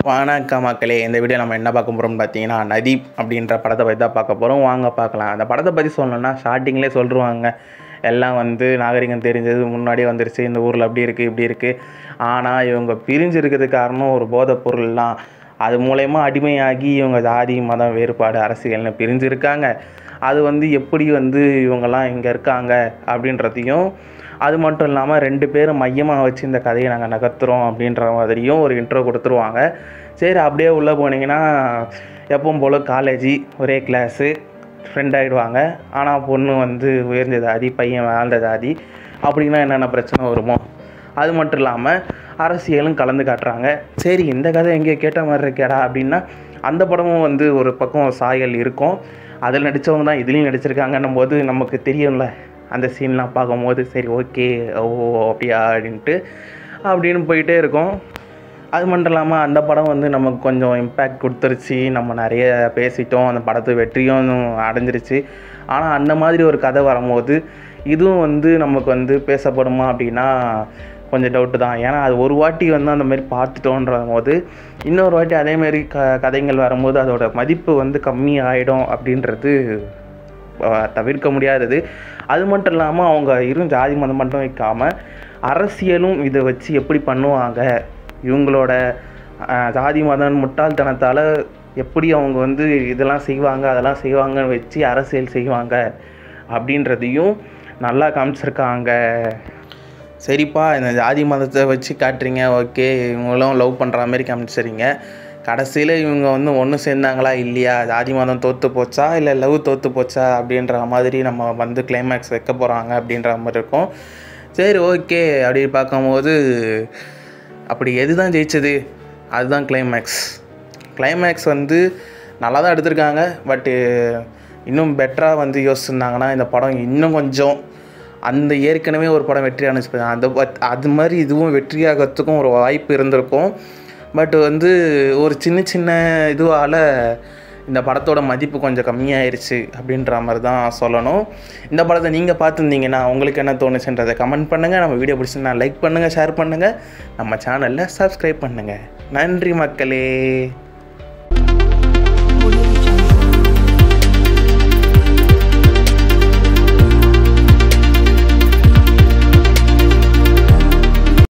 வணக்கம் மக்களே இந்த வீடியோ நம்ம என்ன பார்க்க போகிறோம்னு பார்த்தீங்கன்னா நதீப் அப்படின்ற படத்தை பற்றி தான் பார்க்க போகிறோம் வாங்க பார்க்கலாம் அந்த படத்தை பற்றி சொல்லணும்னா ஸ்டார்டிங்லேயே சொல்லிருவாங்க எல்லாம் வந்து நாகரிகம் தெரிஞ்சது முன்னாடியே வந்துருச்சு இந்த ஊரில் அப்படி இருக்குது இப்படி இருக்குது ஆனால் இவங்க பிரிஞ்சு இருக்கிறதுக்கு காரணம் ஒரு போதைப் பொருள்லாம் அது மூலயமா அடிமையாகி இவங்க ஜாதி மதம் வேறுபாடு அரசியல்னு பிரிஞ்சு இருக்காங்க அது வந்து எப்படி வந்து இவங்கெல்லாம் இங்கே இருக்காங்க அப்படின்றதையும் அது மட்டும் இல்லாமல் ரெண்டு பேரும் மையமாக வச்சு இந்த கதையை நாங்கள் நகர்த்துறோம் அப்படின்ற மாதிரியும் ஒரு இன்ட்ரோ கொடுத்துருவாங்க சரி அப்படியே உள்ளே போனீங்கன்னா எப்பவும் போல் காலேஜி ஒரே கிளாஸு ஃப்ரெண்ட் ஆகிடுவாங்க ஆனால் பொண்ணு வந்து உயர்ந்த ஜாதி பையன் வாழ்ந்த ஜாதி அப்படின்னா என்னென்ன பிரச்சனை வருமோ அது மட்டும் இல்லாமல் அரசியலும் கலந்து காட்டுறாங்க சரி இந்த கதை எங்கேயோ கேட்ட மாதிரி இருக்கேடா அப்படின்னா அந்த படமும் வந்து ஒரு பக்கம் சாயல் இருக்கும் அதில் நடித்தவங்க தான் இதுலேயும் நடிச்சிருக்காங்கன்னும் போது நமக்கு தெரியும்ல அந்த சீன்லாம் பார்க்கும்போது சரி ஓகே ஓ அப்படியா அப்படின்ட்டு அப்படின்னு போயிட்டே இருக்கும் அது மட்டும் இல்லாமல் அந்த படம் வந்து நமக்கு கொஞ்சம் இம்பேக்ட் கொடுத்துருச்சு நம்ம நிறைய பேசிட்டோம் அந்த படத்து வெற்றியும் அடைஞ்சிருச்சு ஆனால் அந்த மாதிரி ஒரு கதை வரும்போது இதுவும் வந்து நமக்கு வந்து பேசப்படுமா அப்படின்னா கொஞ்சம் டவுட்டு தான் ஏன்னா அது ஒரு வாட்டி வந்து அந்த மாதிரி பார்த்துட்டோன்ற போது இன்னொரு வாட்டி அதேமாரி க கதைகள் வரும்போது அதோட மதிப்பு வந்து கம்மி ஆகிடும் அப்படின்றது அஹ், தவிர்க்க முடியாதது அது மட்டும் இல்லாமல் அவங்க இரும் ஜாதி மதம் மட்டும் வைக்காமல் அரசியலும் இதை வச்சு எப்படி பண்ணுவாங்க இவங்களோட அஹ், ஜாதி மதம் முட்டாள்தனத்தால் எப்படி அவங்க வந்து இதெல்லாம் செய்வாங்க அதெல்லாம் செய்வாங்கன்னு வச்சு அரசியல் செய்வாங்க அப்படின்றதையும் நல்லா காமிச்சிருக்காங்க சரிப்பா இந்த ஜாதி மதத்தை வச்சு காட்டுறீங்க ஓகே இவங்களும் லவ் பண்ணுற மாதிரி காமிச்சிறீங்க கடைசியில் இவங்க வந்து ஒன்று சேர்ந்தாங்களா இல்லையா ஜாதி மதம் தோற்று போச்சா இல்லை லவ் தோற்று போச்சா அப்படின்ற மாதிரி நம்ம வந்து கிளைமேக்ஸ் வைக்க போகிறாங்க அப்படின்ற மாதிரி இருக்கும் சரி ஓகே அப்படி பார்க்கும்போது அப்படி எது தான் ஜெயிச்சது அதுதான் கிளைமேக்ஸ் கிளைமேக்ஸ் வந்து நல்லா தான் எடுத்திருக்காங்க பட்டு இன்னும் பெட்டராக வந்து யோசிச்சிருந்தாங்கன்னா இந்த படம் இன்னும் கொஞ்சம் அந்த ஏற்கனவே ஒரு படம் வெற்றி அனுப்பிச்சு அந்த பத்- அது மாதிரி இதுவும் வெற்றியாகிறதுக்கும் ஒரு வாய்ப்பு இருந்திருக்கும் பட் வந்து ஒரு சின்ன சின்ன இதுவால் இந்த படத்தோட மதிப்பு கொஞ்சம் கம்மியாயிருச்சு அப்படின்ற மாதிரி தான் சொல்லணும் இந்த படத்தை நீங்கள் பார்த்துருந்தீங்கன்னா உங்களுக்கு என்ன தோணுச்சுன்றதை கமெண்ட் பண்ணுங்கள் நம்ம வீடியோ பிடிச்சிருந்தா லைக் பண்ணுங்கள் ஷேர் பண்ணுங்கள் நம்ம சேனலில் சப்ஸ்கிரைப் பண்ணுங்கள் நன்றி மக்களே